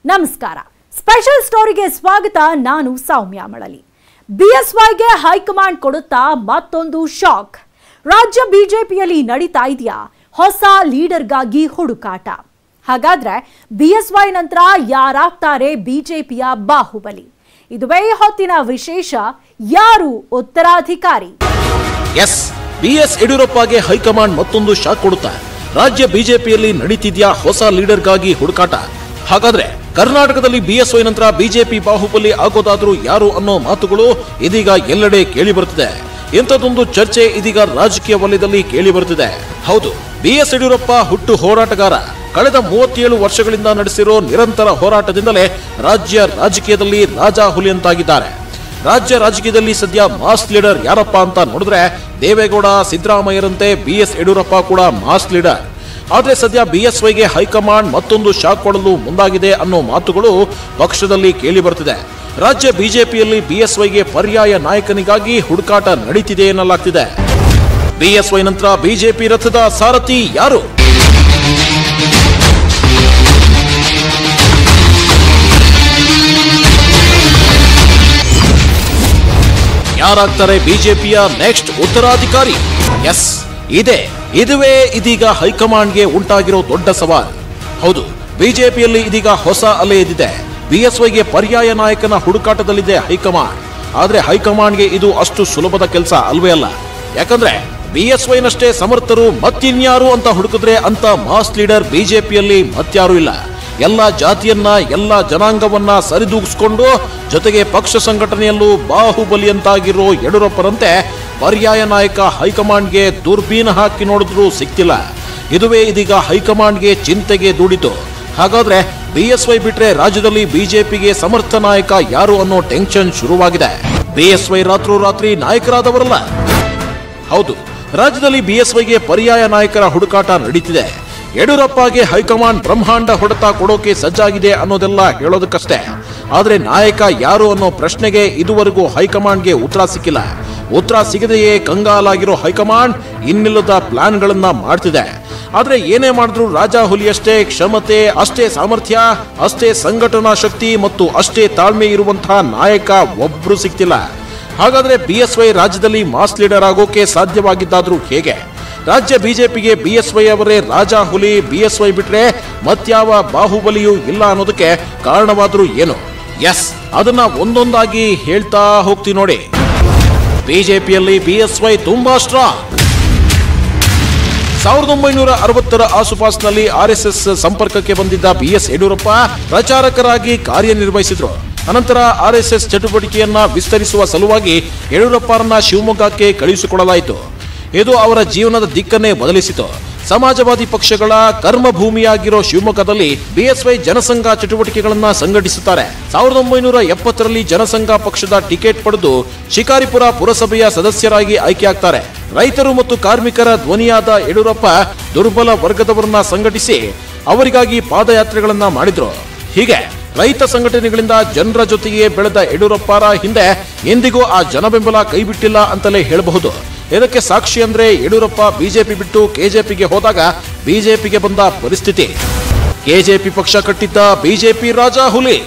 ನಮಸ್ಕಾರ ಸ್ಪೆಷಲ್ ಸ್ಟೋರಿಗೆ ಸ್ವಾಗತ ನಾನು ಸೌಮ್ಯ ಮಳಲಿ ಬಿಎಸ್ವೈಗೆ ಹೈಕಮಾಂಡ್ ಕೊಡುತ್ತಾ ಮತ್ತೊಂದು ಶಾಕ್ ರಾಜ್ಯ ಬಿಜೆಪಿಯಲ್ಲಿ ನಡೀತಾ ಇದೆಯಾ ಹೊಸ ಲೀಡರ್ಗಾಗಿ ಹುಡುಕಾಟ ಹಾಗಾದ್ರೆ ಬಿಎಸ್ವೈ ನಂತರ ಯಾರಾಗ್ತಾರೆ ಬಿಜೆಪಿಯ ಬಾಹುಬಲಿ ಇದುವೇ ಹೊತ್ತಿನ ವಿಶೇಷ ಯಾರು ಉತ್ತರಾಧಿಕಾರಿ ಎಸ್ ಬಿಎಸ್ ಯಡಿಯೂರಪ್ಪಗೆ ಹೈಕಮಾಂಡ್ ಮತ್ತೊಂದು ಶಾಕ್ ಕೊಡುತ್ತಾ ರಾಜ್ಯ ಬಿಜೆಪಿಯಲ್ಲಿ ನಡೀತಿದ್ಯಾ ಹೊಸ ಲೀಡರ್ಗಾಗಿ ಹುಡುಕಾಟ ಹಾಗಾದ್ರೆ ಕರ್ನಾಟಕದಲ್ಲಿ ಬಿಎಸ್ವೈ ನಂತರ ಬಿಜೆಪಿ ಬಾಹುಬಲಿ ಆಗೋದಾದ್ರೂ ಯಾರು ಅನ್ನೋ ಮಾತುಗಳು ಇದೀಗ ಎಲ್ಲೆಡೆ ಕೇಳಿ ಬರುತ್ತಿದೆ ಇಂಥದ್ದೊಂದು ಚರ್ಚೆ ಇದೀಗ ರಾಜಕೀಯ ವಲಯದಲ್ಲಿ ಕೇಳಿ ಬರುತ್ತಿದೆ ಹೌದು ಬಿಎಸ್ ಯಡಿಯೂರಪ್ಪ ಹುಟ್ಟು ಹೋರಾಟಗಾರ ಕಳೆದ ಮೂವತ್ತೇಳು ವರ್ಷಗಳಿಂದ ನಡೆಸಿರೋ ನಿರಂತರ ಹೋರಾಟದಿಂದಲೇ ರಾಜ್ಯ ರಾಜಕೀಯದಲ್ಲಿ ರಾಜ ಹುಲಿಯಂತಾಗಿದ್ದಾರೆ ರಾಜ್ಯ ರಾಜಕೀಯದಲ್ಲಿ ಸದ್ಯ ಮಾಸ್ ಲೀಡರ್ ಯಾರಪ್ಪ ಅಂತ ನೋಡಿದ್ರೆ ದೇವೇಗೌಡ ಸಿದ್ದರಾಮಯ್ಯರಂತೆ ಬಿ ಎಸ್ ಯಡಿಯೂರಪ್ಪ ಕೂಡ ಮಾಸ್ ಲೀಡರ್ ಆದ್ರೆ ಸದ್ಯ ಬಿಎಸ್ವೈಗೆ ಹೈಕಮಾಂಡ್ ಮತ್ತೊಂದು ಶಾಕ್ ಕೊಡಲು ಮುಂದಾಗಿದೆ ಅನ್ನೋ ಮಾತುಗಳು ಪಕ್ಷದಲ್ಲಿ ಕೇಳಿ ಬರ್ತಿದೆ ರಾಜ್ಯ ಬಿಜೆಪಿಯಲ್ಲಿ ಬಿಎಸ್ವೈಗೆ ಪರ್ಯಾಯ ನಾಯಕನಿಗಾಗಿ ಹುಡುಕಾಟ ನಡೀತಿದೆ ಎನ್ನಲಾಗ್ತಿದೆ ಬಿಎಸ್ವೈ ನಂತರ ಬಿಜೆಪಿ ರಥದ ಸಾರಥಿ ಯಾರು ಯಾರಾಗ್ತಾರೆ ಬಿಜೆಪಿಯ ನೆಕ್ಸ್ಟ್ ಉತ್ತರಾಧಿಕಾರಿ ಎಸ್ ಇದೆ ಇದುವೇ ಇದೀಗ ಹೈಕಮಾಂಡ್ಗೆ ಉಂಟಾಗಿರೋ ದೊಡ್ಡ ಸವಾಲ್ ಹೌದು ಬಿಜೆಪಿಯಲ್ಲಿ ಇದೀಗ ಹೊಸ ಅಲೆ ಎದ್ದಿದೆ ಬಿಎಸ್ವೈಗೆ ಪರ್ಯಾಯ ನಾಯಕನ ಹುಡುಕಾಟದಲ್ಲಿದೆ ಹೈಕಮಾಂಡ್ ಆದ್ರೆ ಹೈಕಮಾಂಡ್ಗೆ ಇದು ಅಷ್ಟು ಸುಲಭದ ಕೆಲಸ ಅಲ್ವೇ ಅಲ್ಲ ಯಾಕಂದ್ರೆ ಬಿಎಸ್ವೈನಷ್ಟೇ ಸಮರ್ಥರು ಮತ್ತಿನ್ಯಾರು ಅಂತ ಹುಡುಕಿದ್ರೆ ಅಂತ ಮಾಸ್ ಲೀಡರ್ ಬಿಜೆಪಿಯಲ್ಲಿ ಮತ್ಯಾರು ಇಲ್ಲ ಎಲ್ಲ ಜಾತಿಯನ್ನ ಎಲ್ಲ ಜನಾಂಗವನ್ನ ಸರಿದೂಗಿಸ್ಕೊಂಡು ಜೊತೆಗೆ ಪಕ್ಷ ಸಂಘಟನೆಯಲ್ಲೂ ಬಾಹುಬಲಿಯಂತಾಗಿರೋ ಯಡಿಯೂರಪ್ಪರಂತೆ ಪರ್ಯಾಯ ನಾಯಕ ಹೈಕಮಾಂಡ್ಗೆ ದುರ್ಬೀನ ಹಾಕಿ ನೋಡಿದ್ರೂ ಸಿಕ್ತಿಲ್ಲ ಇದುವೇ ಇದೀಗ ಹೈಕಮಾಂಡ್ಗೆ ಚಿಂತೆಗೆ ದೂಡಿತು ಹಾಗಾದ್ರೆ ಬಿಎಸ್ವೈ ಬಿಟ್ರೆ ರಾಜ್ಯದಲ್ಲಿ ಬಿಜೆಪಿಗೆ ಸಮರ್ಥ ನಾಯಕ ಯಾರು ಅನ್ನೋ ಟೆನ್ಷನ್ ಶುರುವಾಗಿದೆ ಬಿಎಸ್ವೈ ರಾತ್ರೋರಾತ್ರಿ ನಾಯಕರಾದವರಲ್ಲ ಹೌದು ರಾಜ್ಯದಲ್ಲಿ ಬಿಎಸ್ವೈಗೆ ಪರ್ಯಾಯ ನಾಯಕರ ಹುಡುಕಾಟ ನಡೀತಿದೆ ಯಡಿಯೂರಪ್ಪಗೆ ಹೈಕಮಾಂಡ್ ಬ್ರಹ್ಮಾಂಡ ಹೊಡೆತ ಕೊಡೋಕೆ ಸಜ್ಜಾಗಿದೆ ಅನ್ನೋದೆಲ್ಲ ಹೇಳೋದಕ್ಕಷ್ಟೇ ಆದ್ರೆ ನಾಯಕ ಯಾರು ಅನ್ನೋ ಪ್ರಶ್ನೆಗೆ ಇದುವರೆಗೂ ಹೈಕಮಾಂಡ್ಗೆ ಉತ್ತರ ಸಿಕ್ಕಿಲ್ಲ ಉತ್ತರ ಸಿಗದೆಯೇ ಕಂಗಾಲಾಗಿರೋ ಹೈಕಮಾಂಡ್ ಇನ್ನಿಲ್ಲದ ಪ್ಲಾನ್ಗಳನ್ನ ಮಾಡ್ತಿದೆ ಆದ್ರೆ ಏನೇ ಮಾಡಿದ್ರು ರಾಜ ಹುಲಿಯಷ್ಟೇ ಕ್ಷಮತೆ ಅಷ್ಟೇ ಸಾಮರ್ಥ್ಯ ಅಷ್ಟೇ ಸಂಘಟನಾ ಶಕ್ತಿ ಮತ್ತು ಅಷ್ಟೇ ತಾಳ್ಮೆ ಇರುವಂತಹ ನಾಯಕ ಒಬ್ರು ಸಿಗ್ತಿಲ್ಲ ಹಾಗಾದ್ರೆ ಬಿಎಸ್ವೈ ರಾಜ್ಯದಲ್ಲಿ ಮಾಸ್ ಲೀಡರ್ ಆಗೋಕೆ ಸಾಧ್ಯವಾಗಿದ್ದಾದ್ರೂ ಹೇಗೆ ರಾಜ್ಯ ಬಿಜೆಪಿಗೆ ಬಿಎಸ್ವೈ ಅವರೇ ರಾಜ ಹುಲಿ ಬಿಎಸ್ವೈ ಬಿಟ್ರೆ ಮತ್ಯಾವ ಬಾಹುಬಲಿಯೂ ಇಲ್ಲ ಅನ್ನೋದಕ್ಕೆ ಕಾರಣವಾದ್ರೂ ಏನು ಎಸ್ ಅದನ್ನ ಒಂದೊಂದಾಗಿ ಹೇಳ್ತಾ ಹೋಗ್ತೀವಿ ನೋಡಿ ಬಿಜೆಪಿಯಲ್ಲಿ ಬಿಎಸ್ವೈ ತುಂಬಾ ಸ್ಟ್ರಾಂಗ್ ಸಾವಿರದ ಒಂಬೈನೂರ ಅರವತ್ತರ ಆಸುಪಾಸಿನಲ್ಲಿ ಆರ್ಎಸ್ಎಸ್ ಸಂಪರ್ಕಕ್ಕೆ ಬಂದಿದ್ದ ಬಿಎಸ್ ಯಡಿಯೂರಪ್ಪ ಪ್ರಚಾರಕರಾಗಿ ಕಾರ್ಯನಿರ್ವಹಿಸಿದ್ರು ಅನಂತರ ಆರ್ಎಸ್ಎಸ್ ಚಟುವಟಿಕೆಯನ್ನ ವಿಸ್ತರಿಸುವ ಸಲುವಾಗಿ ಯಡಿಯೂರಪ್ಪರನ್ನ ಶಿವಮೊಗ್ಗಕ್ಕೆ ಕಳುಹಿಸಿಕೊಡಲಾಯಿತು ಇದು ಅವರ ಜೀವನದ ದಿಕ್ಕನ್ನೇ ಬದಲಿಸಿತು ಸಮಾಜವಾದಿ ಪಕ್ಷಗಳ ಕರ್ಮಭೂಮಿಯಾಗಿರೋ ಶಿವಮೊಗ್ಗದಲ್ಲಿ ಬಿಎಸ್ವೈ ಜನಸಂಘ ಚಟುವಟಿಕೆಗಳನ್ನ ಸಂಘಟಿಸುತ್ತಾರೆ ಸಾವಿರದ ಒಂಬೈನೂರ ಎಪ್ಪತ್ತರಲ್ಲಿ ಜನಸಂಘ ಪಕ್ಷದ ಟಿಕೆಟ್ ಪಡೆದು ಶಿಕಾರಿಪುರ ಪುರಸಭೆಯ ಸದಸ್ಯರಾಗಿ ಆಯ್ಕೆಯಾಗ್ತಾರೆ ರೈತರು ಮತ್ತು ಕಾರ್ಮಿಕರ ಧ್ವನಿಯಾದ ಯಡಿಯೂರಪ್ಪ ದುರ್ಬಲ ವರ್ಗದವರನ್ನ ಸಂಘಟಿಸಿ ಅವರಿಗಾಗಿ ಪಾದಯಾತ್ರೆಗಳನ್ನ ಮಾಡಿದ್ರು ಹೀಗೆ ರೈತ ಸಂಘಟನೆಗಳಿಂದ ಜನರ ಜೊತೆಗೆ ಬೆಳೆದ ಯಡಿಯೂರಪ್ಪರ ಹಿಂದೆ ಎಂದಿಗೂ ಆ ಜನಬೆಂಬಲ ಕೈಬಿಟ್ಟಿಲ್ಲ ಅಂತಲೇ ಹೇಳಬಹುದು ಇದಕ್ಕೆ ಸಾಕ್ಷಿ ಅಂದ್ರೆ ಯಡಿಯೂರಪ್ಪ ಬಿಜೆಪಿ ಬಿಟ್ಟು ಕೆಜೆಪಿಗೆ ಹೋದಾಗ ಬಿಜೆಪಿಗೆ ಬಂದ ಪರಿಸ್ಥಿತಿ ಕೆಜೆಪಿ ಪಕ್ಷ ಕಟ್ಟಿದ್ದ ಬಿಜೆಪಿ ರಾಜ ಹುಲಿ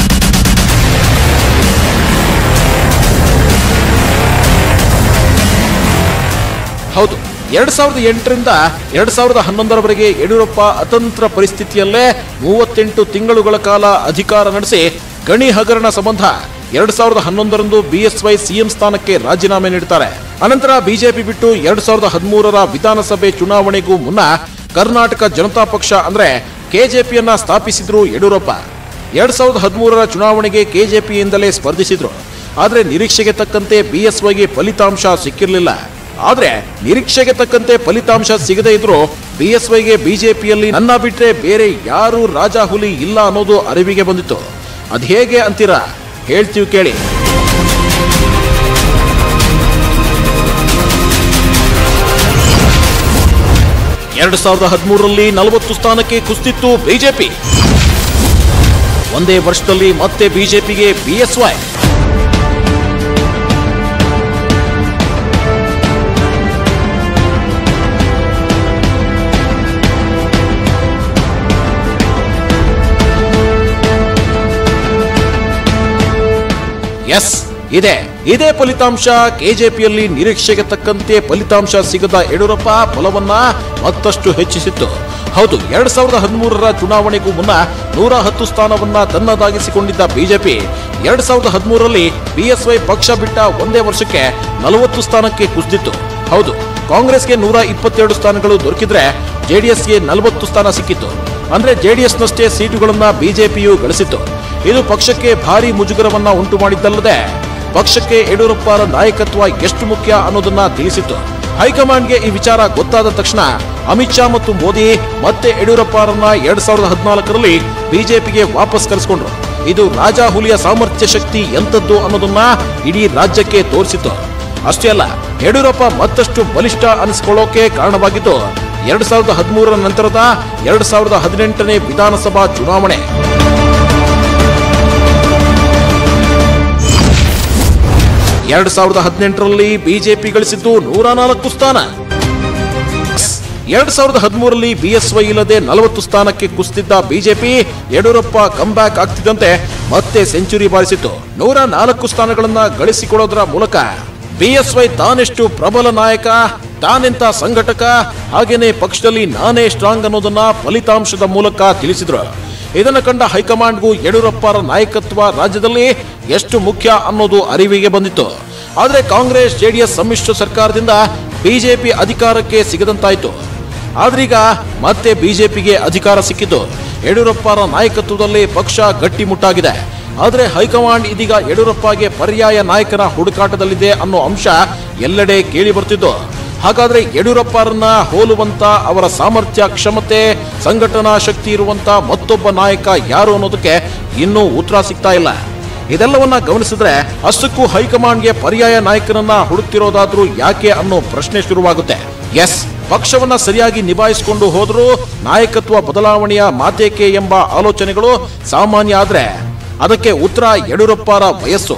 ಹೌದು ಎರಡ್ ಸಾವಿರದ ಎಂಟರಿಂದ ಎರಡ್ ಸಾವಿರದ ಹನ್ನೊಂದರವರೆಗೆ ಯಡಿಯೂರಪ್ಪ ಅತಂತ್ರ ಪರಿಸ್ಥಿತಿಯಲ್ಲೇ ಮೂವತ್ತೆಂಟು ತಿಂಗಳುಗಳ ಕಾಲ ಅಧಿಕಾರ ನಡೆಸಿ ಗಣಿ ಹಗರಣ ಸಂಬಂಧ ಎರಡ್ ಸಾವಿರದ ಹನ್ನೊಂದರಂದು ಬಿಎಸ್ವೈ ಸಿಎಂ ಸ್ಥಾನಕ್ಕೆ ರಾಜೀನಾಮೆ ನೀಡುತ್ತಾರೆ ಅನಂತರ ಬಿಜೆಪಿ ಬಿಟ್ಟು ಎರಡ್ ಸಾವಿರದ ಹದಿಮೂರರ ವಿಧಾನಸಭೆ ಚುನಾವಣೆಗೂ ಮುನ್ನ ಕರ್ನಾಟಕ ಜನತಾ ಪಕ್ಷ ಅಂದ್ರೆ ಕೆಜೆಪಿಯನ್ನ ಸ್ಥಾಪಿಸಿದ್ರು ಯಡಿಯೂರಪ್ಪ ಎರಡ್ ಸಾವಿರದ ಹದಿಮೂರರ ಚುನಾವಣೆಗೆ ಕೆಜೆಪಿಯಿಂದಲೇ ಸ್ಪರ್ಧಿಸಿದ್ರು ಆದ್ರೆ ನಿರೀಕ್ಷೆಗೆ ತಕ್ಕಂತೆ ಬಿಎಸ್ವೈಗೆ ಫಲಿತಾಂಶ ಸಿಕ್ಕಿರಲಿಲ್ಲ ಆದ್ರೆ ನಿರೀಕ್ಷೆಗೆ ತಕ್ಕಂತೆ ಫಲಿತಾಂಶ ಸಿಗದೇ ಇದ್ರು ಬಿಎಸ್ವೈಗೆ ಬಿಜೆಪಿಯಲ್ಲಿ ನನ್ನ ಬಿಟ್ರೆ ಬೇರೆ ಯಾರು ರಾಜ ಹುಲಿ ಇಲ್ಲ ಅನ್ನೋದು ಅರಿವಿಗೆ ಬಂದಿತ್ತು ಅದ್ ಹೇಗೆ ಅಂತೀರಾ ಹೇಳ್ತೀವಿ ಕೇಳಿ ಎರಡು ಸಾವಿರದ ಹದಿಮೂರರಲ್ಲಿ ನಲವತ್ತು ಸ್ಥಾನಕ್ಕೆ ಕುಸಿತಿತ್ತು ಬಿಜೆಪಿ ಒಂದೇ ವರ್ಷದಲ್ಲಿ ಮತ್ತೆ ಬಿಜೆಪಿಗೆ ಬಿಎಸ್ವೈ ಎಸ್ ಇದೆ ಇದೇ ಫಲಿತಾಂಶ ಕೆಜೆಪಿಯಲ್ಲಿ ನಿರೀಕ್ಷೆಗೆ ತಕ್ಕಂತೆ ಫಲಿತಾಂಶ ಸಿಗದ ಯಡಿಯೂರಪ್ಪ ಬಲವನ್ನ ಮತ್ತಷ್ಟು ಹೆಚ್ಚಿಸಿತ್ತು ಹೌದು ಎರಡ್ ಸಾವಿರದ ಹದಿಮೂರರ ಚುನಾವಣೆಗೂ ಮುನ್ನ ನೂರ ಹತ್ತು ಸ್ಥಾನವನ್ನ ತನ್ನದಾಗಿಸಿಕೊಂಡಿದ್ದ ಬಿಜೆಪಿ ಎರಡ್ ಸಾವಿರದ ಹದಿಮೂರರಲ್ಲಿ ಬಿಎಸ್ವೈ ಪಕ್ಷ ಬಿಟ್ಟ ಒಂದೇ ವರ್ಷಕ್ಕೆ ನಲವತ್ತು ಸ್ಥಾನಕ್ಕೆ ಕುಸಿದಿತ್ತು ಹೌದು ಕಾಂಗ್ರೆಸ್ಗೆ ನೂರ ಇಪ್ಪತ್ತೆರಡು ಸ್ಥಾನಗಳು ದೊರಕಿದ್ರೆ ಜೆಡಿಎಸ್ಗೆ ನಲವತ್ತು ಸ್ಥಾನ ಸಿಕ್ಕಿತ್ತು ಅಂದ್ರೆ ಜೆಡಿಎಸ್ನಷ್ಟೇ ಸೀಟುಗಳನ್ನ ಬಿಜೆಪಿಯು ಗಳಿಸಿತ್ತು ಇದು ಪಕ್ಷಕ್ಕೆ ಭಾರಿ ಮುಜುಗರವನ್ನ ಉಂಟು ಮಾಡಿದ್ದಲ್ಲದೆ ಪಕ್ಷಕ್ಕೆ ಯಡಿಯೂರಪ್ಪರ ನಾಯಕತ್ವ ಎಷ್ಟು ಮುಖ್ಯ ಅನ್ನೋದನ್ನ ತಿಳಿಸಿತ್ತು ಹೈಕಮಾಂಡ್ಗೆ ಈ ವಿಚಾರ ಗೊತ್ತಾದ ತಕ್ಷಣ ಅಮಿತ್ ಶಾ ಮತ್ತು ಮೋದಿ ಮತ್ತೆ ಯಡಿಯೂರಪ್ಪರನ್ನ ಎರಡ್ ಸಾವಿರದ ಹದಿನಾಲ್ಕರಲ್ಲಿ ಬಿಜೆಪಿಗೆ ವಾಪಸ್ ಕರೆಸಿಕೊಂಡ್ರು ಇದು ರಾಜಾ ಹುಲಿಯ ಸಾಮರ್ಥ್ಯ ಶಕ್ತಿ ಎಂತದ್ದು ಅನ್ನೋದನ್ನ ಇಡೀ ರಾಜ್ಯಕ್ಕೆ ತೋರಿಸಿತ್ತು ಅಷ್ಟೇ ಅಲ್ಲ ಯಡಿಯೂರಪ್ಪ ಮತ್ತಷ್ಟು ಬಲಿಷ್ಠ ಅನಿಸ್ಕೊಳ್ಳೋಕೆ ಕಾರಣವಾಗಿದ್ದು ಎರಡ್ ಸಾವಿರದ ಹದಿಮೂರರ ನಂತರದ ಎರಡ್ ಸಾವಿರದ ಹದಿನೆಂಟನೇ ವಿಧಾನಸಭಾ ಚುನಾವಣೆ ಎರಡ್ ಸಾವಿರದ ಹದಿನೆಂಟರಲ್ಲಿ ಬಿಜೆಪಿ ಗಳಿಸಿದ್ದು ನೂರ ನಾಲ್ಕು ಸ್ಥಾನ ಎರಡ್ ಸಾವಿರದ ಹದಿಮೂರರಲ್ಲಿ ಬಿಎಸ್ವೈ ಇಲ್ಲದೆ ನಲವತ್ತು ಸ್ಥಾನಕ್ಕೆ ಕುಸಿದಿದ್ದ ಬಿಜೆಪಿ ಯಡಿಯೂರಪ್ಪ ಕಂಬ್ಯಾಕ್ ಆಗ್ತಿದ್ದಂತೆ ಮತ್ತೆ ಸೆಂಚುರಿ ಬಾರಿಸಿತ್ತು ನೂರ ನಾಲ್ಕು ಸ್ಥಾನಗಳನ್ನ ಗಳಿಸಿಕೊಡೋದರ ಮೂಲಕ ಬಿಎಸ್ವೈ ತಾನೆಷ್ಟು ಪ್ರಬಲ ನಾಯಕ ತಾನೆಂತ ಸಂಘಟಕ ಹಾಗೇನೆ ಪಕ್ಷದಲ್ಲಿ ನಾನೇ ಸ್ಟ್ರಾಂಗ್ ಅನ್ನೋದನ್ನ ಫಲಿತಾಂಶದ ಮೂಲಕ ತಿಳಿಸಿದ್ರು ಇದನ್ನ ಕಂಡ ಹೈಕಮಾಂಡ್ಗೂ ಯಡಿಯೂರಪ್ಪರ ನಾಯಕತ್ವ ರಾಜ್ಯದಲ್ಲಿ ಎಷ್ಟು ಮುಖ್ಯ ಅನ್ನೋದು ಅರಿವಿಗೆ ಬಂದಿತ್ತು ಆದ್ರೆ ಕಾಂಗ್ರೆಸ್ ಜೆಡಿಎಸ್ ಸಮ್ಮಿಶ್ರ ಸರ್ಕಾರದಿಂದ ಬಿಜೆಪಿ ಅಧಿಕಾರಕ್ಕೆ ಸಿಗದಂತಾಯ್ತು ಆದ್ರೀಗ ಮತ್ತೆ ಬಿಜೆಪಿಗೆ ಅಧಿಕಾರ ಸಿಕ್ಕಿದ್ದು ಯಡಿಯೂರಪ್ಪರ ನಾಯಕತ್ವದಲ್ಲಿ ಪಕ್ಷ ಗಟ್ಟಿಮುಟ್ಟಾಗಿದೆ ಆದ್ರೆ ಹೈಕಮಾಂಡ್ ಇದೀಗ ಯಡಿಯೂರಪ್ಪಗೆ ಪರ್ಯಾಯ ನಾಯಕನ ಹುಡುಕಾಟದಲ್ಲಿದೆ ಅನ್ನೋ ಅಂಶ ಎಲ್ಲೆಡೆ ಕೇಳಿ ಬರ್ತಿದ್ದು ಹಾಗಾದ್ರೆ ಯಡಿಯೂರಪ್ಪರನ್ನ ಹೋಲುವಂತ ಅವರ ಸಾಮರ್ಥ್ಯ ಕ್ಷಮತೆ ಸಂಘಟನಾ ಶಕ್ತಿ ಇರುವಂತ ಮತ್ತೊಬ್ಬ ನಾಯಕ ಯಾರು ಅನ್ನೋದಕ್ಕೆ ಇನ್ನೂ ಉತ್ತರ ಸಿಗ್ತಾ ಇಲ್ಲ ಇದೆಲ್ಲವನ್ನ ಗಮನಿಸಿದ್ರೆ ಅಷ್ಟಕ್ಕೂ ಹೈಕಮಾಂಡ್ಗೆ ಪರ್ಯಾಯ ನಾಯಕನನ್ನ ಹುಡುಕ್ತಿರೋದಾದ್ರೂ ಯಾಕೆ ಅನ್ನೋ ಪ್ರಶ್ನೆ ಶುರುವಾಗುತ್ತೆ ಎಸ್ ಪಕ್ಷವನ್ನ ಸರಿಯಾಗಿ ನಿಭಾಯಿಸಿಕೊಂಡು ಹೋದ್ರೂ ನಾಯಕತ್ವ ಬದಲಾವಣೆಯ ಮಾತೇಕೆ ಎಂಬ ಆಲೋಚನೆಗಳು ಸಾಮಾನ್ಯ ಆದ್ರೆ ಅದಕ್ಕೆ ಉತ್ತರ ಯಡಿಯೂರಪ್ಪರ ವಯಸ್ಸು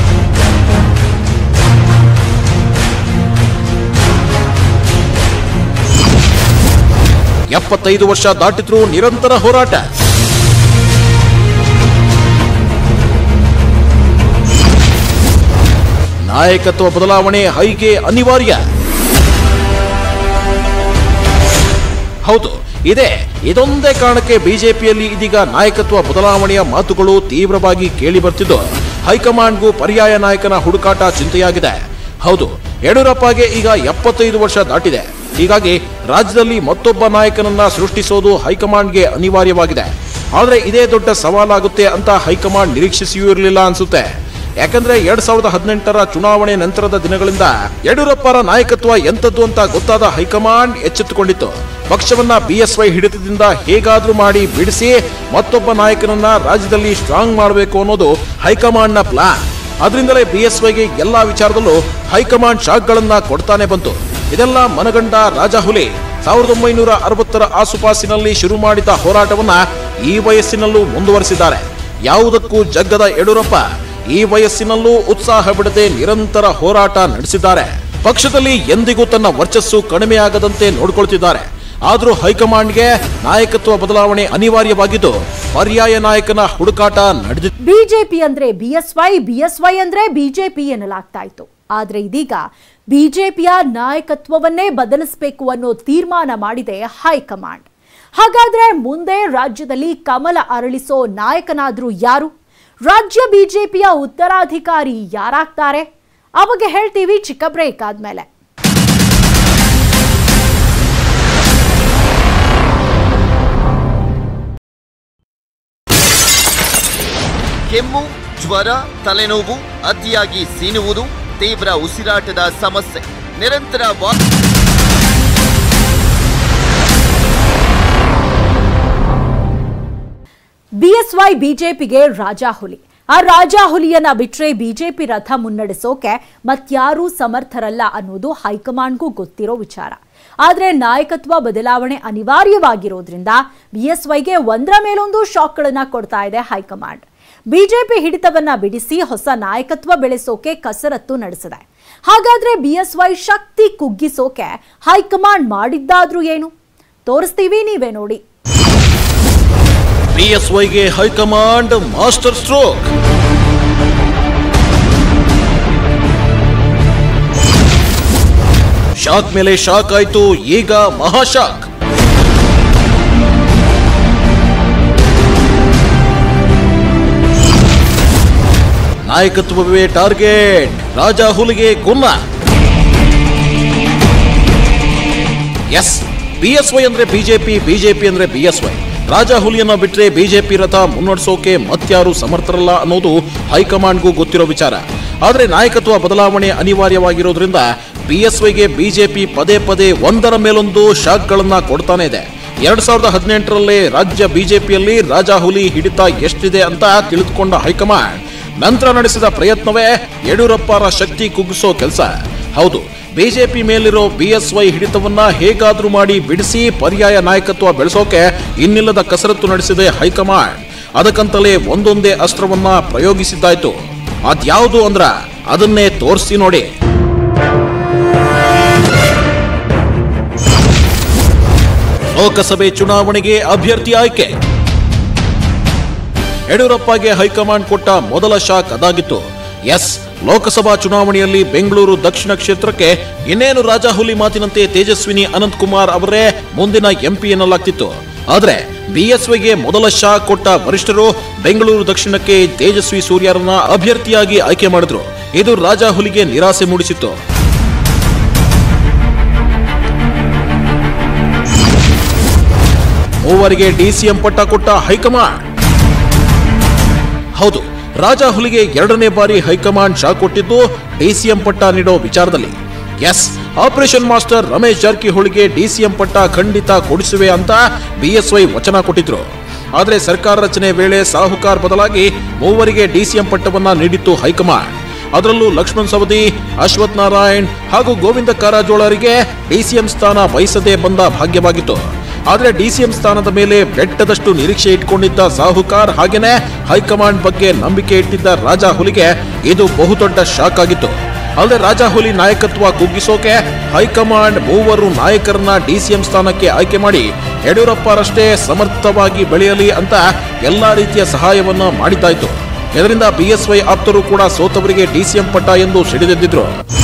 ಎಪ್ಪತ್ತೈದು ವರ್ಷ ದಾಟಿದ್ರೂ ನಿರಂತರ ಹೋರಾಟ ನಾಯಕತ್ವ ಬದಲಾವಣೆ ಹೈಗೆ ಅನಿವಾರ್ಯ ಹೌದು ಇದೆ ಇದೊಂದೇ ಕಾರಣಕ್ಕೆ ಬಿಜೆಪಿಯಲ್ಲಿ ಇದೀಗ ನಾಯಕತ್ವ ಬದಲಾವಣೆಯ ಮಾತುಗಳು ತೀವ್ರವಾಗಿ ಕೇಳಿ ಬರ್ತಿದ್ದು ಹೈಕಮಾಂಡ್ಗೂ ಪರ್ಯಾಯ ನಾಯಕನ ಹುಡುಕಾಟ ಚಿಂತೆಯಾಗಿದೆ ಹೌದು ಯಡಿಯೂರಪ್ಪಗೆ ಈಗ ಎಪ್ಪತ್ತೈದು ವರ್ಷ ದಾಟಿದೆ ಹೀಗಾಗಿ ರಾಜ್ಯದಲ್ಲಿ ಮತ್ತೊಬ್ಬ ನಾಯಕನನ್ನ ಸೃಷ್ಟಿಸೋದು ಹೈಕಮಾಂಡ್ಗೆ ಅನಿವಾರ್ಯವಾಗಿದೆ ಆದ್ರೆ ಇದೇ ದೊಡ್ಡ ಸವಾಲಾಗುತ್ತೆ ಅಂತ ಹೈಕಮಾಂಡ್ ನಿರೀಕ್ಷಿಸಿಯೂ ಇರಲಿಲ್ಲ ಅನ್ಸುತ್ತೆ ಯಾಕಂದ್ರೆ ಎರಡ್ ಸಾವಿರದ ಹದಿನೆಂಟರ ಚುನಾವಣೆ ನಂತರದ ದಿನಗಳಿಂದ ಯಡಿಯೂರಪ್ಪರ ನಾಯಕತ್ವ ಎಂತದ್ದು ಅಂತ ಗೊತ್ತಾದ ಹೈಕಮಾಂಡ್ ಎಚ್ಚೆತ್ತುಕೊಂಡಿತ್ತು ಪಕ್ಷವನ್ನ ಬಿಎಸ್ವೈ ಹಿಡಿತದಿಂದ ಹೇಗಾದ್ರೂ ಮಾಡಿ ಬಿಡಿಸಿ ಮತ್ತೊಬ್ಬ ನಾಯಕನನ್ನ ರಾಜ್ಯದಲ್ಲಿ ಸ್ಟ್ರಾಂಗ್ ಮಾಡಬೇಕು ಅನ್ನೋದು ಹೈಕಮಾಂಡ್ನ ಪ್ಲಾನ್ ಅದರಿಂದಲೇ ಬಿಎಸ್ವೈಗೆ ಎಲ್ಲಾ ವಿಚಾರದಲ್ಲೂ ಹೈಕಮಾಂಡ್ ಶಾಕ್ಗಳನ್ನ ಕೊಡ್ತಾನೆ ಬಂತು ಇದೆಲ್ಲ ಮನಗಂಡ ರಾಜಹುಲಿ ಸಾವಿರದ ಒಂಬೈನೂರ ಅರವತ್ತರ ಆಸುಪಾಸಿನಲ್ಲಿ ಶುರು ಮಾಡಿದ ಹೋರಾಟವನ್ನ ಈ ವಯಸ್ಸಿನಲ್ಲೂ ಮುಂದುವರೆಸಿದ್ದಾರೆ ಯಾವುದಕ್ಕೂ ಜಗ್ಗದ ಯಡಿಯೂರಪ್ಪ ಈ ವಯಸ್ಸಿನಲ್ಲೂ ಉತ್ಸಾಹ ಬಿಡದೆ ನಿರಂತರ ಹೋರಾಟ ನಡೆಸಿದ್ದಾರೆ ಪಕ್ಷದಲ್ಲಿ ಎಂದಿಗೂ ತನ್ನ ವರ್ಚಸ್ಸು ಕಡಿಮೆಯಾಗದಂತೆ ನೋಡಿಕೊಳ್ತಿದ್ದಾರೆ ಆದರೂ ಹೈಕಮಾಂಡ್ಗೆ ನಾಯಕತ್ವ ಬದಲಾವಣೆ ಅನಿವಾರ್ಯವಾಗಿದ್ದು ಪರ್ಯಾಯ ನಾಯಕನ ಹುಡುಕಾಟ ನಡೆದಿದೆ ಬಿಜೆಪಿ ಅಂದ್ರೆ ಬಿಎಸ್ವೈ ಬಿಎಸ್ವೈ ಅಂದ್ರೆ ಬಿಜೆಪಿ ಎನ್ನಲಾಗ್ತಾ ಇತ್ತು ಆದ್ರೆ ಇದೀಗ ಬಿಜೆಪಿಯ ನಾಯಕತ್ವವನ್ನೇ ಬದಲಿಸಬೇಕು ಅನ್ನೋ ತೀರ್ಮಾನ ಮಾಡಿದೆ ಹೈಕಮಾಂಡ್ ಹಾಗಾದ್ರೆ ಮುಂದೆ ರಾಜ್ಯದಲ್ಲಿ ಕಮಲ ಅರಳಿಸೋ ನಾಯಕನಾದ್ರೂ ಯಾರು ರಾಜ್ಯ ಬಿಜೆಪಿಯ ಉತ್ತರಾಧಿಕಾರಿ ಯಾರಾಗ್ತಾರೆ ಆ ಬಗ್ಗೆ ಹೇಳ್ತೀವಿ ಚಿಕ್ಕ ಬ್ರೇಕ್ ಆದ್ಮೇಲೆ ಕೆಮ್ಮು ಜ್ವರ ತಲೆನೋವು ಅತಿಯಾಗಿ ಸೀನುವುದು ತೀವ್ರ ಉಸಿರಾಟದ ಸಮಸ್ಯೆ ನಿರಂತರ ವಾ ಬಿಎಸ್ವೈ ಬಿಜೆಪಿಗೆ ರಾಜಾಹುಲಿ ಆ ರಾಜಾಹುಲಿಯನ್ನ ಬಿಟ್ರೆ ಬಿಜೆಪಿ ರಥ ಮುನ್ನಡೆಸೋಕೆ ಮತ್ಯಾರೂ ಸಮರ್ಥರಲ್ಲ ಅನ್ನೋದು ಹೈಕಮಾಂಡ್ಗೂ ಗೊತ್ತಿರೋ ವಿಚಾರ ಆದ್ರೆ ನಾಯಕತ್ವ ಬದಲಾವಣೆ ಅನಿವಾರ್ಯವಾಗಿರೋದ್ರಿಂದ ಬಿಎಸ್ವೈಗೆ ಒಂದರ ಮೇಲೊಂದು ಶಾಕ್ಗಳನ್ನ ಕೊಡ್ತಾ ಇದೆ ಹೈಕಮಾಂಡ್ ಬಿಜೆಪಿ ಹಿಡಿತವನ್ನ ಬಿಡಿಸಿ ಹೊಸ ನಾಯಕತ್ವ ಬೆಳೆಸೋಕೆ ಕಸರತ್ತು ನಡೆಸಿದೆ ಹಾಗಾದ್ರೆ ಬಿಎಸ್ವೈ ಶಕ್ತಿ ಕುಗ್ಗಿಸೋಕೆ ಹೈಕಮಾಂಡ್ ಮಾಡಿದ್ದಾದ್ರೂ ಏನು ತೋರಿಸ್ತೀವಿ ನೀವೇ ನೋಡಿ ಬಿಎಸ್ವೈಗೆ ಹೈಕಮಾಂಡ್ ಮಾಸ್ಟರ್ ಸ್ಟ್ರೋಕ್ ಶಾಕ್ ಮೇಲೆ ಶಾಕ್ ಆಯ್ತು ಈಗ ಮಹಾಶಾಕ್ ನಾಯಕತ್ವವೇ ಟಾರ್ಗೆಟ್ ರಾಜಾ ಹುಲಿಗೆ ಗುನ್ನ ಎಸ್ ಬಿಎಸ್ವೈ ಅಂದ್ರೆ ಬಿಜೆಪಿ ಬಿಜೆಪಿ ಅಂದ್ರೆ ಬಿಎಸ್ವೈ ರಾಜಾ ಹುಲಿಯನ್ನ ಬಿಟ್ರೆ ಬಿಜೆಪಿ ರಥ ಮುನ್ನಡೆಸೋಕೆ ಮತ್ಯಾರು ಸಮರ್ಥರಲ್ಲ ಅನ್ನೋದು ಹೈಕಮಾಂಡ್ಗೂ ಗೊತ್ತಿರೋ ವಿಚಾರ ಆದ್ರೆ ನಾಯಕತ್ವ ಬದಲಾವಣೆ ಅನಿವಾರ್ಯವಾಗಿರೋದ್ರಿಂದ ಬಿಎಸ್ವೈಗೆ ಬಿಜೆಪಿ ಪದೇ ಪದೇ ಒಂದರ ಮೇಲೊಂದು ಶಾಕ್ಗಳನ್ನ ಕೊಡ್ತಾನೆ ಇದೆ ಎರಡ್ ಸಾವಿರದ ಹದಿನೆಂಟರಲ್ಲೇ ರಾಜ್ಯ ಬಿಜೆಪಿಯಲ್ಲಿ ರಾಜಾ ಹುಲಿ ಹಿಡಿತ ಎಷ್ಟಿದೆ ಅಂತ ತಿಳಿದುಕೊಂಡ ಹೈಕಮಾಂಡ್ ನಂತರ ನಡೆಸಿದ ಪ್ರಯತ್ನವೇ ಯಡಿಯೂರಪ್ಪರ ಶಕ್ತಿ ಕುಗ್ಗಿಸೋ ಕೆಲಸ ಹೌದು ಬಿಜೆಪಿ ಮೇಲಿರೋ ಬಿಎಸ್ವೈ ಹಿಡಿತವನ್ನ ಹೇಗಾದ್ರೂ ಮಾಡಿ ಬಿಡಿಸಿ ಪರ್ಯಾಯ ನಾಯಕತ್ವ ಬೆಳೆಸೋಕೆ ಇನ್ನಿಲ್ಲದ ಕಸರತ್ತು ನಡೆಸಿದೆ ಹೈಕಮಾಂಡ್ ಅದಕ್ಕಂತಲೇ ಒಂದೊಂದೇ ಅಸ್ತ್ರವನ್ನ ಪ್ರಯೋಗಿಸಿದ್ದಾಯ್ತು ಅದ್ಯಾವುದು ಅಂದ್ರ ಅದನ್ನೇ ತೋರಿಸಿ ನೋಡಿ ಲೋಕಸಭೆ ಚುನಾವಣೆಗೆ ಅಭ್ಯರ್ಥಿ ಆಯ್ಕೆ ಯಡಿಯೂರಪ್ಪಗೆ ಹೈಕಮಾಂಡ್ ಕೊಟ್ಟ ಮೊದಲ ಶಾಕ್ ಅದಾಗಿತ್ತು ಎಸ್ ಲೋಕಸಭಾ ಚುನಾವಣೆಯಲ್ಲಿ ಬೆಂಗಳೂರು ದಕ್ಷಿಣ ಕ್ಷೇತ್ರಕ್ಕೆ ಇನ್ನೇನು ರಾಜಾಹುಲಿ ಮಾತಿನಂತೆ ತೇಜಸ್ವಿನಿ ಅನಂತ್ ಕುಮಾರ್ ಅವರೇ ಮುಂದಿನ ಎಂಪಿ ಎನ್ನಲಾಗ್ತಿತ್ತು ಆದ್ರೆ ಬಿಎಸ್ವೈಗೆ ಮೊದಲ ಶಾಕ್ ಕೊಟ್ಟ ವರಿಷ್ಠರು ಬೆಂಗಳೂರು ದಕ್ಷಿಣಕ್ಕೆ ತೇಜಸ್ವಿ ಸೂರ್ಯರನ್ನ ಅಭ್ಯರ್ಥಿಯಾಗಿ ಆಯ್ಕೆ ಮಾಡಿದ್ರು ಇದು ರಾಜಾಹುಲಿಗೆ ನಿರಾಸೆ ಮೂಡಿಸಿತ್ತು ಮೂವರಿಗೆ ಡಿಸಿಎಂ ಪಟ್ಟ ಕೊಟ್ಟ ಹೈಕಮಾಂಡ್ ಹೌದು ರಾಜಾ ಹುಲಿಗೆ ಎರಡನೇ ಬಾರಿ ಹೈಕಮಾಂಡ್ ಶಾಕ್ ಕೊಟ್ಟಿದ್ದು ಡಿಸಿಎಂ ಪಟ್ಟ ನೀಡೋ ವಿಚಾರದಲ್ಲಿ ಎಸ್ ಆಪರೇಷನ್ ಮಾಸ್ಟರ್ ರಮೇಶ್ ಜಾರಕಿಹೊಳಿಗೆ ಡಿಸಿಎಂ ಪಟ್ಟ ಖಂಡಿತ ಕೊಡಿಸುವೆ ಅಂತ ಬಿಎಸ್ವೈ ವಚನ ಕೊಟ್ಟಿದ್ರು ಆದರೆ ಸರ್ಕಾರ ರಚನೆ ವೇಳೆ ಸಾಹುಕಾರ್ ಬದಲಾಗಿ ಮೂವರಿಗೆ ಡಿಸಿಎಂ ಪಟ್ಟವನ್ನ ನೀಡಿತ್ತು ಹೈಕಮಾಂಡ್ ಅದರಲ್ಲೂ ಲಕ್ಷ್ಮಣ್ ಸವದಿ ಅಶ್ವಥ್ ನಾರಾಯಣ್ ಹಾಗೂ ಗೋವಿಂದ ಕಾರಜೋಳರಿಗೆ ಡಿಸಿಎಂ ಸ್ಥಾನ ಬಯಸದೆ ಬಂದ ಭಾಗ್ಯವಾಗಿತ್ತು ಆದ್ರೆ ಡಿಸಿಎಂ ಸ್ಥಾನದ ಮೇಲೆ ಬೆಟ್ಟದಷ್ಟು ನಿರೀಕ್ಷೆ ಇಟ್ಕೊಂಡಿದ್ದ ಸಾಹುಕಾರ್ ಹಾಗೇನೆ ಹೈಕಮಾಂಡ್ ಬಗ್ಗೆ ನಂಬಿಕೆ ಇಟ್ಟಿದ್ದ ರಾಜಾ ಹುಲಿಗೆ ಇದು ಬಹುದೊಡ್ಡ ಶಾಕ್ ಆಗಿತ್ತು ಅಲ್ಲದೆ ರಾಜಾ ಹುಲಿ ನಾಯಕತ್ವ ಕುಗ್ಗಿಸೋಕೆ ಹೈಕಮಾಂಡ್ ಮೂವರು ನಾಯಕರನ್ನ ಡಿಸಿಎಂ ಸ್ಥಾನಕ್ಕೆ ಆಯ್ಕೆ ಮಾಡಿ ಯಡಿಯೂರಪ್ಪರಷ್ಟೇ ಸಮರ್ಥವಾಗಿ ಬೆಳೆಯಲಿ ಅಂತ ಎಲ್ಲಾ ರೀತಿಯ ಸಹಾಯವನ್ನ ಮಾಡಿದ್ದಾಯ್ತು ಇದರಿಂದ ಬಿಎಸ್ವೈ ಆಪ್ತರು ಕೂಡ ಸೋತವರಿಗೆ ಡಿಸಿಎಂ ಪಟ್ಟ ಎಂದು ಸಿಡಿದೆದ್ದಿದ್ರು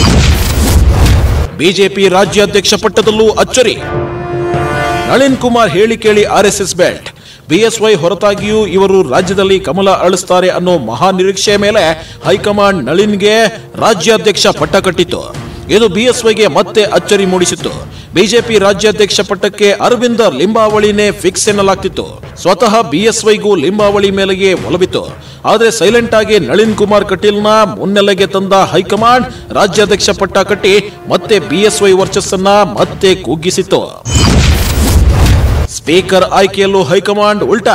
ಬಿಜೆಪಿ ರಾಜ್ಯಾಧ್ಯಕ್ಷ ಪಟ್ಟದಲ್ಲೂ ಅಚ್ಚರಿ ನಳಿನ್ ಕುಮಾರ್ ಹೇಳಿ ಕೇಳಿ ಆರ್ಎಸ್ಎಸ್ ಬೆಲ್ಟ್ ಬಿಎಸ್ವೈ ಹೊರತಾಗಿಯೂ ಇವರು ರಾಜ್ಯದಲ್ಲಿ ಕಮಲ ಅಳಿಸ್ತಾರೆ ಅನ್ನೋ ಮಹಾ ನಿರೀಕ್ಷೆಯ ಮೇಲೆ ಹೈಕಮಾಂಡ್ ನಳಿನ್ಗೆ ರಾಜ್ಯಾಧ್ಯಕ್ಷ ಪಟ್ಟ ಕಟ್ಟಿತ್ತು ಇದು ಬಿಎಸ್ವೈಗೆ ಮತ್ತೆ ಅಚ್ಚರಿ ಮೂಡಿಸಿತ್ತು ಬಿಜೆಪಿ ರಾಜ್ಯಾಧ್ಯಕ್ಷ ಪಟ್ಟಕ್ಕೆ ಅರವಿಂದ ಲಿಂಬಾವಳಿನೇ ಫಿಕ್ಸ್ ಎನ್ನಲಾಗ್ತಿತ್ತು ಸ್ವತಃ ಬಿಎಸ್ವೈಗೂ ಲಿಂಬಾವಳಿ ಮೇಲೆಗೆ ಒಲವಿತ್ತು ಆದ್ರೆ ಸೈಲೆಂಟ್ ಆಗಿ ನಳಿನ್ ಕುಮಾರ್ ಕಟೀಲ್ನ ಮುನ್ನೆಲೆಗೆ ತಂದ ಹೈಕಮಾಂಡ್ ರಾಜ್ಯಾಧ್ಯಕ್ಷ ಪಟ್ಟ ಕಟ್ಟಿ ಮತ್ತೆ ಬಿಎಸ್ವೈ ವರ್ಚಸ್ಸನ್ನ ಮತ್ತೆ ಕುಗ್ಗಿಸಿತ್ತು ಸ್ಪೀಕರ್ ಆಯ್ಕೆಯಲ್ಲೂ ಹೈಕಮಾಂಡ್ ಉಲ್ಟಾ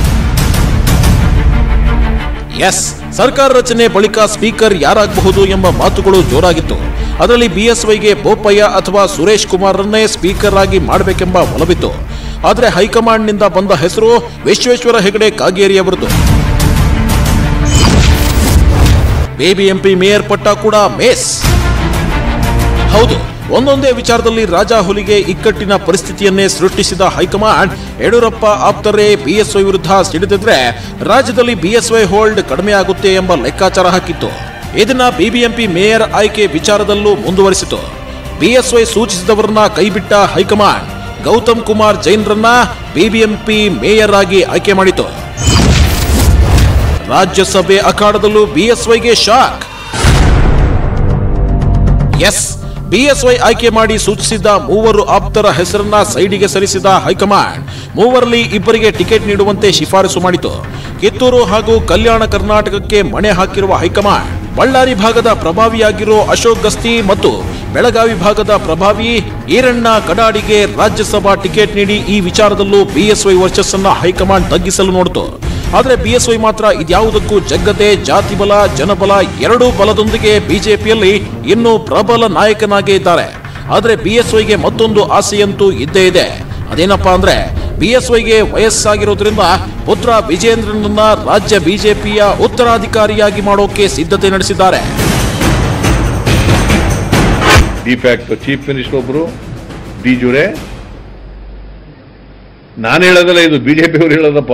ಎಸ್ ಸರ್ಕಾರ ರಚನೆ ಬಳಿಕ ಸ್ಪೀಕರ್ ಯಾರಾಗಬಹುದು ಎಂಬ ಮಾತುಗಳು ಜೋರಾಗಿತ್ತು ಅದರಲ್ಲಿ ಬಿಎಸ್ವೈಗೆ ಬೋಪಯ್ಯ ಅಥವಾ ಸುರೇಶ್ ಕುಮಾರ್ರನ್ನೇ ಸ್ಪೀಕರ್ ಆಗಿ ಮಾಡಬೇಕೆಂಬ ಒಲವಿತ್ತು ಆದರೆ ಹೈಕಮಾಂಡ್ನಿಂದ ಬಂದ ಹೆಸರು ವಿಶ್ವೇಶ್ವರ ಹೆಗಡೆ ಕಾಗೇರಿಯವರದು ಬಿಬಿಎಂಪಿ ಮೇಯರ್ ಪಟ್ಟ ಕೂಡ ಮೇಸ್ ಹೌದು ಒಂದೊಂದೇ ವಿಚಾರದಲ್ಲಿ ರಾಜಾ ಹುಲಿಗೆ ಇಕ್ಕಟ್ಟಿನ ಪರಿಸ್ಥಿತಿಯನ್ನೇ ಸೃಷ್ಟಿಸಿದ ಹೈಕಮಾಂಡ್ ಯಡಿಯೂರಪ್ಪ ಆಪ್ತರೇ ಬಿಎಸ್ವೈ ವಿರುದ್ಧ ಸಿಡಿದಿದ್ರೆ ರಾಜ್ಯದಲ್ಲಿ ಬಿಎಸ್ವೈ ಹೋಲ್ಡ್ ಕಡಿಮೆ ಆಗುತ್ತೆ ಎಂಬ ಲೆಕ್ಕಾಚಾರ ಹಾಕಿತ್ತು ಇದನ್ನ ಬಿಬಿಎಂಪಿ ಮೇಯರ್ ಆಯ್ಕೆ ವಿಚಾರದಲ್ಲೂ ಮುಂದುವರಿಸಿತು ಬಿಎಸ್ವೈ ಸೂಚಿಸಿದವರನ್ನ ಕೈಬಿಟ್ಟ ಹೈಕಮಾಂಡ್ ಗೌತಮ್ ಕುಮಾರ್ ಜೈನ್ರನ್ನ ಬಿಬಿಎಂಪಿ ಮೇಯರ್ ಆಗಿ ಆಯ್ಕೆ ಮಾಡಿತು ರಾಜ್ಯಸಭೆ ಅಖಾಡದಲ್ಲೂ ಬಿಎಸ್ವೈಗೆ ಶಾಕ್ ಎಸ್ ಬಿಎಸ್ವೈ ಆಯ್ಕೆ ಮಾಡಿ ಸೂಚಿಸಿದ್ದ ಮೂವರು ಆಪ್ತರ ಹೆಸರನ್ನ ಸೈಡಿಗೆ ಸರಿಸಿದ ಹೈಕಮಾಂಡ್ ಮೂವರಲ್ಲಿ ಇಬ್ಬರಿಗೆ ಟಿಕೆಟ್ ನೀಡುವಂತೆ ಶಿಫಾರಸು ಮಾಡಿತು ಕಿತ್ತೂರು ಹಾಗೂ ಕಲ್ಯಾಣ ಕರ್ನಾಟಕಕ್ಕೆ ಮಣೆ ಹಾಕಿರುವ ಹೈಕಮಾಂಡ್ ಬಳ್ಳಾರಿ ಭಾಗದ ಪ್ರಭಾವಿಯಾಗಿರೋ ಅಶೋಕ್ ಗಸ್ತಿ ಮತ್ತು ಬೆಳಗಾವಿ ಭಾಗದ ಪ್ರಭಾವಿ ಈರಣ್ಣ ಕಡಾಡಿಗೆ ರಾಜ್ಯಸಭಾ ಟಿಕೆಟ್ ನೀಡಿ ಈ ವಿಚಾರದಲ್ಲೂ ಬಿಎಸ್ವೈ ವರ್ಚಸ್ಸನ್ನ ಹೈಕಮಾಂಡ್ ತಗ್ಗಿಸಲು ನೋಡಿತು ಆದರೆ ಬಿಎಸ್ವೈ ಮಾತ್ರ ಇದ್ಯಾವುದಕ್ಕೂ ಜಗ್ಗದೆ ಜಾತಿ ಬಲ ಜನಬಲ ಎರಡೂ ಬಲದೊಂದಿಗೆ ಬಿಜೆಪಿಯಲ್ಲಿ ಇನ್ನೂ ಪ್ರಬಲ ನಾಯಕನಾಗೇ ಇದ್ದಾರೆ ಆದರೆ ಬಿಎಸ್ವೈಗೆ ಮತ್ತೊಂದು ಆಸೆಯಂತೂ ಇದ್ದೇ ಇದೆ ಅದೇನಪ್ಪಾ ಅಂದ್ರೆ ಬಿಎಸ್ವೈಗೆ ವಯಸ್ಸಾಗಿರೋದ್ರಿಂದ ಪುತ್ರ ವಿಜೇಂದ್ರನನ್ನ ರಾಜ್ಯ ಬಿಜೆಪಿಯ ಉತ್ತರಾಧಿಕಾರಿಯಾಗಿ ಮಾಡೋಕೆ ಸಿದ್ಧತೆ ನಡೆಸಿದ್ದಾರೆ ಡಿಫ್ಯಾಕ್ಟ್ ಚೀಫ್ ಮಿನಿಸ್ಟರ್ ಒಬ್ರು ಡಿ ಜುರೆ ನಾನು ಹೇಳೋದಲ್ಲ ಇದು ಬಿಜೆಪಿ ಅವರು ಹೇಳೋದಪ್ಪ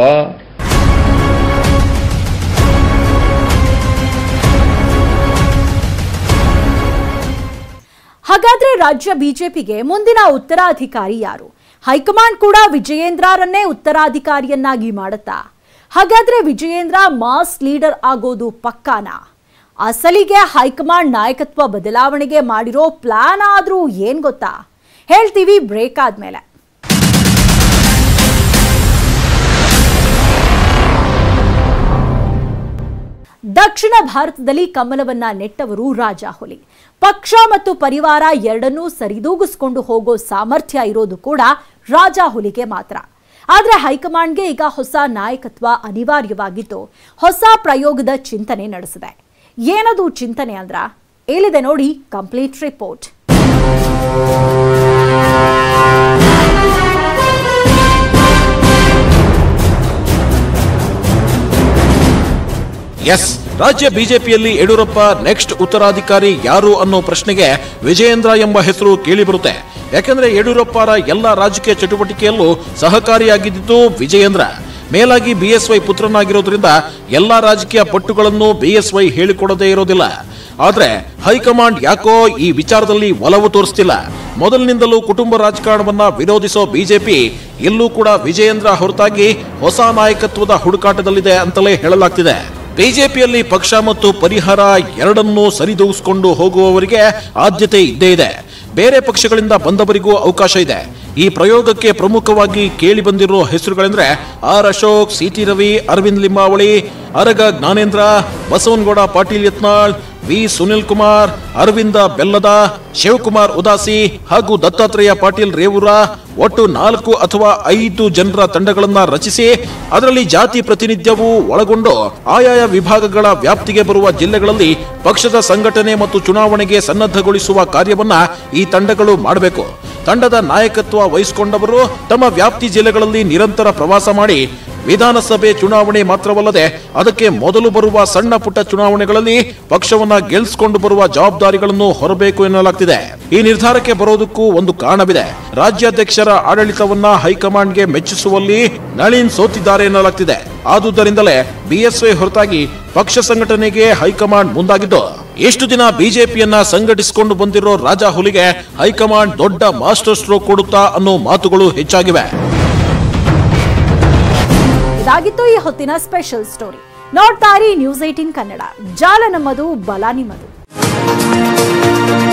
ಹಾಗಾದ್ರೆ ರಾಜ್ಯ ಬಿಜೆಪಿಗೆ ಮುಂದಿನ ಉತ್ತರಾಧಿಕಾರಿ ಯಾರು ಹೈಕಮಾಂಡ್ ಕೂಡ ವಿಜಯೇಂದ್ರರನ್ನೇ ಉತ್ತರಾಧಿಕಾರಿಯನ್ನಾಗಿ ಮಾಡುತ್ತಾ ಹಾಗಾದ್ರೆ ವಿಜಯೇಂದ್ರ ಮಾಸ್ ಲೀಡರ್ ಆಗೋದು ಪಕ್ಕಾನಾ ಅಸಲಿಗೆ ಹೈಕಮಾಂಡ್ ನಾಯಕತ್ವ ಬದಲಾವಣೆಗೆ ಮಾಡಿರೋ ಪ್ಲಾನ್ ಆದ್ರೂ ಏನ್ ಗೊತ್ತಾ ಹೇಳ್ತೀವಿ ಬ್ರೇಕ್ ಆದ್ಮೇಲೆ ದಕ್ಷಿಣ ಭಾರತದಲ್ಲಿ ಕಮಲವನ್ನ ನೆಟ್ಟವರು ರಾಜಾಹುಲಿ ಪಕ್ಷ ಮತ್ತು ಪರಿವಾರ ಎರಡನ್ನೂ ಸರಿದೂಗಿಸ್ಕೊಂಡು ಹೋಗೋ ಸಾಮರ್ಥ್ಯ ಇರೋದು ಕೂಡ ರಾಜಾಹುಲಿಗೆ ಮಾತ್ರ ಆದ್ರೆ ಹೈಕಮಾಂಡ್ಗೆ ಈಗ ಹೊಸ ನಾಯಕತ್ವ ಅನಿವಾರ್ಯವಾಗಿದ್ದು ಹೊಸ ಪ್ರಯೋಗದ ಚಿಂತನೆ ನಡೆಸಿದೆ ಏನದು ಚಿಂತನೆ ಅಂದ್ರ ಏಳಿದೆ ನೋಡಿ ಕಂಪ್ಲೀಟ್ ರಿಪೋರ್ಟ್ ಎಸ್ ರಾಜ್ಯ ಬಿಜೆಪಿಯಲ್ಲಿ ಯಡಿಯೂರಪ್ಪ ನೆಕ್ಸ್ಟ್ ಉತ್ತರಾಧಿಕಾರಿ ಯಾರು ಅನ್ನೋ ಪ್ರಶ್ನೆಗೆ ವಿಜಯೇಂದ್ರ ಎಂಬ ಹೆಸರು ಕೇಳಿಬರುತ್ತೆ ಯಾಕೆಂದ್ರೆ ಯಡಿಯೂರಪ್ಪರ ಎಲ್ಲ ರಾಜಕೀಯ ಚಟುವಟಿಕೆಯಲ್ಲೂ ಸಹಕಾರಿಯಾಗಿದ್ದು ವಿಜಯೇಂದ್ರ ಮೇಲಾಗಿ ಬಿಎಸ್ವೈ ಪುತ್ರನಾಗಿರೋದ್ರಿಂದ ಎಲ್ಲಾ ರಾಜಕೀಯ ಪಟ್ಟುಗಳನ್ನು ಬಿಎಸ್ವೈ ಹೇಳಿಕೊಡದೇ ಇರೋದಿಲ್ಲ ಆದ್ರೆ ಹೈಕಮಾಂಡ್ ಯಾಕೋ ಈ ವಿಚಾರದಲ್ಲಿ ಒಲವು ತೋರಿಸ್ತಿಲ್ಲ ಮೊದಲಿನಿಂದಲೂ ಕುಟುಂಬ ರಾಜಕಾರಣವನ್ನ ವಿರೋಧಿಸೋ ಬಿಜೆಪಿ ಇಲ್ಲೂ ಕೂಡ ವಿಜಯೇಂದ್ರ ಹೊರತಾಗಿ ಹೊಸ ನಾಯಕತ್ವದ ಹುಡುಕಾಟದಲ್ಲಿದೆ ಅಂತಲೇ ಹೇಳಲಾಗ್ತಿದೆ ಬಿಜೆಪಿಯಲ್ಲಿ ಪಕ್ಷ ಮತ್ತು ಪರಿಹಾರ ಎರಡನ್ನೂ ಸರಿದೂಗಿಸಿಕೊಂಡು ಹೋಗುವವರಿಗೆ ಆದ್ಯತೆ ಇದ್ದೇ ಇದೆ ಬೇರೆ ಪಕ್ಷಗಳಿಂದ ಬಂದವರಿಗೂ ಅವಕಾಶ ಇದೆ ಈ ಪ್ರಯೋಗಕ್ಕೆ ಪ್ರಮುಖವಾಗಿ ಕೇಳಿ ಬಂದಿರೋ ಹೆಸರುಗಳೆಂದ್ರೆ R Ashok CT Ravi Arvind Limbavali Araga Jnanendra Basanagouda Patil Yatnal V Sunil Kumar Aravind Bellad Shivakumar Udasi ಹಾಗೂ ದತ್ತಾತ್ರೇಯ ಪಾಟೀಲ್ ರೇವೂರ ಒಟ್ಟು ನಾಲ್ಕು ಅಥವಾ ಐದು ಜನರ ತಂಡಗಳನ್ನ ರಚಿಸಿ ಅದರಲ್ಲಿ ಜಾತಿ ಪ್ರಾತಿನಿಧ್ಯವೂ ಒಳಗೊಂಡು ಆಯಾಯ ವಿಭಾಗಗಳ ವ್ಯಾಪ್ತಿಗೆ ಬರುವ ಜಿಲ್ಲೆಗಳಲ್ಲಿ ಪಕ್ಷದ ಸಂಘಟನೆ ಮತ್ತು ಚುನಾವಣೆಗೆ ಸನ್ನದ್ಧಗೊಳಿಸುವ ಕಾರ್ಯವನ್ನ ಈ ತಂಡಗಳು ಮಾಡಬೇಕು ತಂಡದ ನಾಯಕತ್ವ ವಹಿಸಿಕೊಂಡವರು ತಮ್ಮ ವ್ಯಾಪ್ತಿ ಜಿಲ್ಲೆಗಳಲ್ಲಿ ನಿರಂತರ ಪ್ರವಾಸ ಮಾಡಿ ವಿಧಾನಸಭೆ ಚುನಾವಣೆ ಮಾತ್ರವಲ್ಲದೆ ಅದಕ್ಕೆ ಮೊದಲು ಬರುವ ಸಣ್ಣ ಪುಟ್ಟ ಚುನಾವಣೆಗಳಲ್ಲಿ ಪಕ್ಷವನ್ನ ಗೆಲ್ಸ್ಕೊಂಡು ಬರುವ ಜವಾಬ್ದಾರಿಗಳನ್ನು ಹೊರಬೇಕು ಎನ್ನಲಾಗ್ತಿದೆ ಈ ನಿರ್ಧಾರಕ್ಕೆ ಬರೋದಕ್ಕೂ ಒಂದು ಕಾರಣವಿದೆ ರಾಜ್ಯಾಧ್ಯಕ್ಷರ ಆಡಳಿತವನ್ನ ಹೈಕಮಾಂಡ್ಗೆ ಮೆಚ್ಚಿಸುವಲ್ಲಿ ನಳಿನ್ ಸೋತಿದ್ದಾರೆ ಎನ್ನಲಾಗ್ತಿದೆ ಆದುದರಿಂದಲೇ ಬಿಎಸ್ವೈ ಹೊರತಾಗಿ ಪಕ್ಷ ಸಂಘಟನೆಗೆ ಹೈಕಮಾಂಡ್ ಮುಂದಾಗಿದ್ದು ಎಷ್ಟು ದಿನ ಬಿಜೆಪಿಯನ್ನ ಸಂಘಟಿಸಿಕೊಂಡು ಬಂದಿರೋ ರಾಜಾ ಹುಲಿಗೆ ಹೈಕಮಾಂಡ್ ದೊಡ್ಡ ಮಾಸ್ಟರ್ ಸ್ಟ್ರೋಕ್ ಕೊಡುತ್ತಾ ಅನ್ನೋ ಮಾತುಗಳು ಹೆಚ್ಚಾಗಿವೆ ಇದಾಗಿತ್ತು ಈ ಹೊತ್ತಿನ ಸ್ಪೆಷಲ್ ಸ್ಟೋರಿ ನೋಡ್ತಾ ಇರಿ ನ್ಯೂಸ್ ಏಟೀನ್ ಕನ್ನಡ ಜಾಲ ನಮ್ಮದು ಬಲ ನಿಮ್ಮದು